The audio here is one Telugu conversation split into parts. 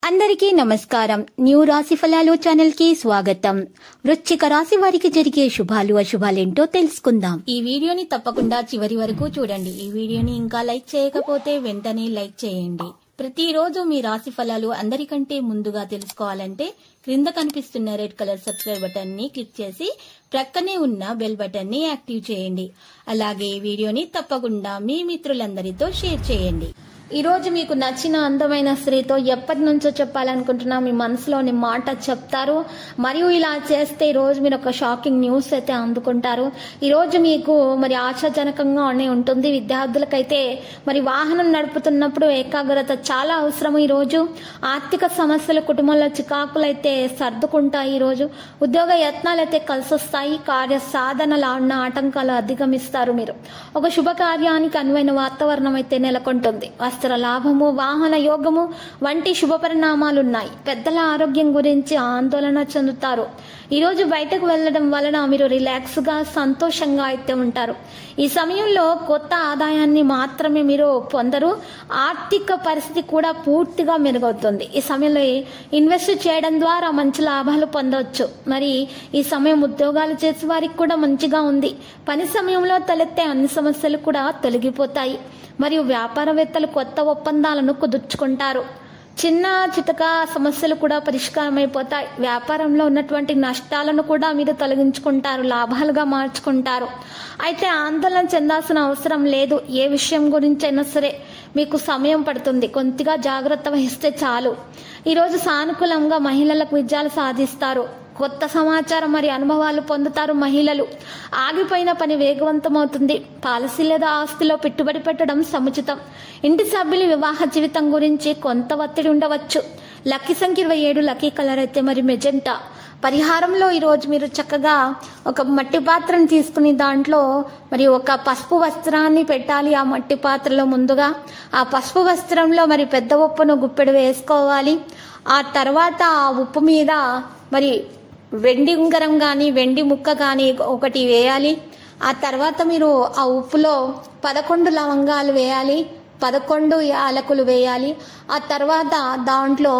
అందరికీ నమస్కారం న్యూ రాశి ఫలాలు ఛానల్ కి స్వాగతం వృశ్చిక రాశి వారికి జరిగే శుభాలు అశుభాలేంటో తెలుసుకుందాం ఈ వీడియోని తప్పకుండా చివరి వరకు చూడండి ఈ వీడియోని ఇంకా లైక్ చేయకపోతే వెంటనే లైక్ చేయండి ప్రతిరోజు మీ రాశి ఫలాలు అందరికంటే ముందుగా తెలుసుకోవాలంటే క్రింద కనిపిస్తున్న రెడ్ కలర్ సబ్స్క్రైబ్ బటన్ ని క్లిక్ చేసి ప్రక్కనే ఉన్న బెల్ బటన్ ని యాక్టివ్ చేయండి అలాగే ఈ వీడియోని తప్పకుండా మీ మిత్రులందరితో షేర్ చేయండి ఈ రోజు మీకు నచ్చిన అందమైన స్త్రీతో ఎప్పటి నుంచో చెప్పాలనుకుంటున్నా మీ మనసులోని మాట చెప్తారు మరియు ఇలా చేస్తే ఈ రోజు మీరు ఒక షాకింగ్ న్యూస్ అయితే అందుకుంటారు ఈ రోజు మీకు మరి ఆశాజనకంగానే ఉంటుంది విద్యార్థులకైతే మరి వాహనం నడుపుతున్నప్పుడు ఏకాగ్రత చాలా అవసరం ఈ రోజు ఆర్థిక సమస్యలు కుటుంబంలో చికాకులు అయితే సర్దుకుంటాయి ఈ రోజు ఉద్యోగ యత్నాలు అయితే కలిసి వస్తాయి కార్య సాధనల ఉన్న ఆటంకాలు అధిగమిస్తారు మీరు ఒక శుభకార్యానికి అనువైన వాతావరణం అయితే నెలకొంటుంది వస్త్ర లాభము వాహన యోగము వంటి శుభ పరిణామాలు ఉన్నాయి పెద్దల ఆరోగ్యం గురించి ఆందోళన చెందుతారు ఈ రోజు బయటకు వెళ్ళడం వలన మీరు రిలాక్స్ గా సంతోషంగా అయితే ఉంటారు ఈ సమయంలో కొత్త ఆదాయాన్ని మాత్రమే మీరు పొందరు ఆర్థిక పరిస్థితి కూడా పూర్తిగా మెరుగవుతుంది ఈ సమయంలో ఇన్వెస్ట్ చేయడం ద్వారా మంచి లాభాలు పొందవచ్చు మరి ఈ సమయం ఉద్యోగాలు చేసే వారికి కూడా మంచిగా ఉంది పని సమయంలో తలెత్తే అన్ని సమస్యలు కూడా తొలగిపోతాయి మరియు వ్యాపారవేత్తలు కొత్త ఒప్పందాలను కుదుర్చుకుంటారు చిన్న చితక సమస్యలు కూడా పరిష్కారం అయిపోతాయి వ్యాపారంలో ఉన్నటువంటి నష్టాలను కూడా మీరు తొలగించుకుంటారు లాభాలుగా మార్చుకుంటారు అయితే ఆందోళన చెందాల్సిన అవసరం లేదు ఏ విషయం గురించి అయినా సరే మీకు సమయం పడుతుంది కొద్దిగా జాగ్రత్త వహిస్తే చాలు ఈరోజు సానుకూలంగా మహిళలకు విజయాలు సాధిస్తారు కొత్త సమాచారం మరి అనుభవాలు పొందుతారు మహిళలు ఆగిపోయిన పని వేగవంతమవుతుంది పాలసీ లేదా ఆస్తిలో పెట్టుబడి పెట్టడం సముచితం ఇంటి సభ్యుల వివాహ జీవితం గురించి కొంత ఒత్తిడి ఉండవచ్చు లక్కీ సంఖ్య ఇరవై ఏడు లక్కీ కలర్ అయితే మరి మెజెంటా పరిహారంలో ఈరోజు మీరు చక్కగా ఒక మట్టి పాత్రను తీసుకుని దాంట్లో మరి ఒక పసుపు వస్త్రాన్ని పెట్టాలి ఆ మట్టి పాత్రలో ముందుగా ఆ పసుపు వస్త్రంలో మరి పెద్ద ఉప్పును గుప్పెడు వేసుకోవాలి ఆ తర్వాత ఆ ఉప్పు మీద మరి వెండి ఉంగరం కానీ వెండి ముక్క కానీ ఒకటి వేయాలి ఆ తర్వాత మీరు ఆ ఉప్పులో పదకొండు లవంగాలు వేయాలి పదకొండు యాలకులు వేయాలి ఆ తర్వాత దాంట్లో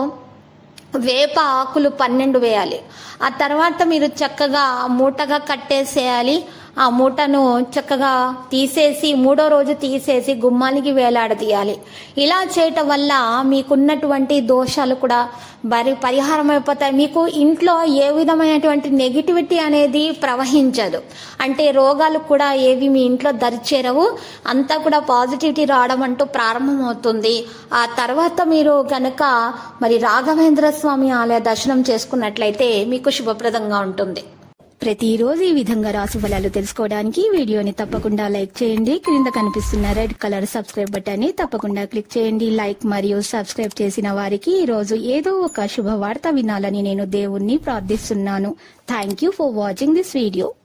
వేప ఆకులు పన్నెండు వేయాలి ఆ తర్వాత మీరు చక్కగా మూటగా కట్టేసేయాలి ఆ మూటను చక్కగా తీసేసి మూడో రోజు తీసేసి గుమ్మానికి వేలాడదీయాలి ఇలా చేయటం వల్ల మీకున్నటువంటి దోషాలు కూడా బరి పరిహారం అయిపోతాయి మీకు ఇంట్లో ఏ విధమైనటువంటి నెగిటివిటీ అనేది ప్రవహించదు అంటే రోగాలు కూడా ఏవి మీ ఇంట్లో దరిచేరవు అంతా కూడా పాజిటివిటీ రావడం అంటూ ప్రారంభమవుతుంది ఆ తర్వాత మీరు గనక మరి రాఘవేంద్ర స్వామి ఆలయ దర్శనం చేసుకున్నట్లయితే మీకు శుభప్రదంగా ఉంటుంది ప్రతిరోజు ఈ విధంగా రాశి ఫలాలు తెలుసుకోవడానికి వీడియోని తప్పకుండా లైక్ చేయండి క్రింద కనిపిస్తున్న రెడ్ కలర్ సబ్స్క్రైబ్ బటన్ ని తప్పకుండా క్లిక్ చేయండి లైక్ మరియు సబ్స్క్రైబ్ చేసిన వారికి ఈ రోజు ఏదో ఒక శుభవార్త వినాలని నేను దేవుణ్ణి ప్రార్థిస్తున్నాను thank you for watching this video